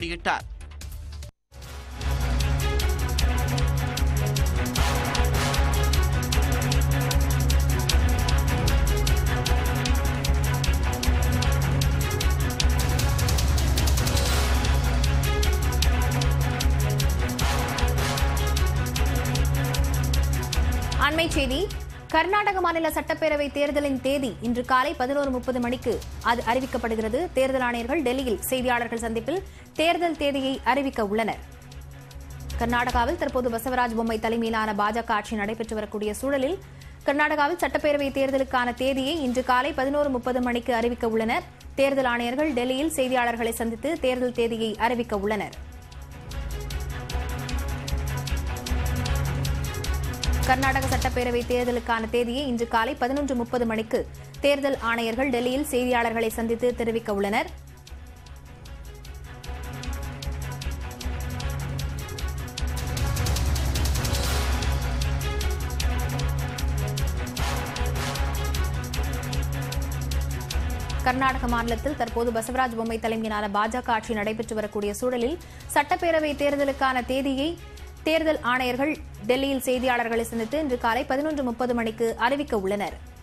போட்டியிட்டார் அண்மை செய்தி கர்நாடக மாநில சட்டப்பேரவை தேர்தலின் தேதி இன்று காலை பதினோரு முப்பது மணிக்கு அது அறிவிக்கப்படுகிறது தேர்தல் ஆணையர்கள் டெல்லியில் செய்தியாளர்கள் சந்திப்பில் தேர்தல் தேதியை அறிவிக்க உள்ளனர் கர்நாடகாவில் தற்போது பசவராஜ் பொம்மை தலைமையிலான பாஜக ஆட்சி நடைபெற்று வரக்கூடிய சூழலில் கர்நாடகாவில் சட்டப்பேரவை தேர்தலுக்கான தேதியை இன்று காலை பதினோரு முப்பது மணிக்கு அறிவிக்க உள்ளனர் தேர்தல் ஆணையர்கள் டெல்லியில் செய்தியாளர்களை சந்தித்து தேர்தல் தேதியை அறிவிக்க உள்ளனர் கர்நாடக சட்டப்பேரவை தேர்தலுக்கான தேதியை இன்று காலை பதினொன்று முப்பது மணிக்கு தேர்தல் ஆணையர்கள் டெல்லியில் செய்தியாளர்களை சந்தித்து தெரிவிக்க உள்ளனர் கர்நாடக மாநிலத்தில் தற்போது பசவராஜ் பொம்மை தலைமையிலான பாஜக ஆட்சி நடைபெற்று வரக்கூடிய சூழலில் சட்டப்பேரவை தேர்தலுக்கான தேதியை தேர்தல் ஆணையர்கள் டெல்லியில் செய்தியாளர்களை சந்தித்து இன்று காலை பதினொன்று முப்பது மணிக்கு அறிவிக்க உள்ளனர்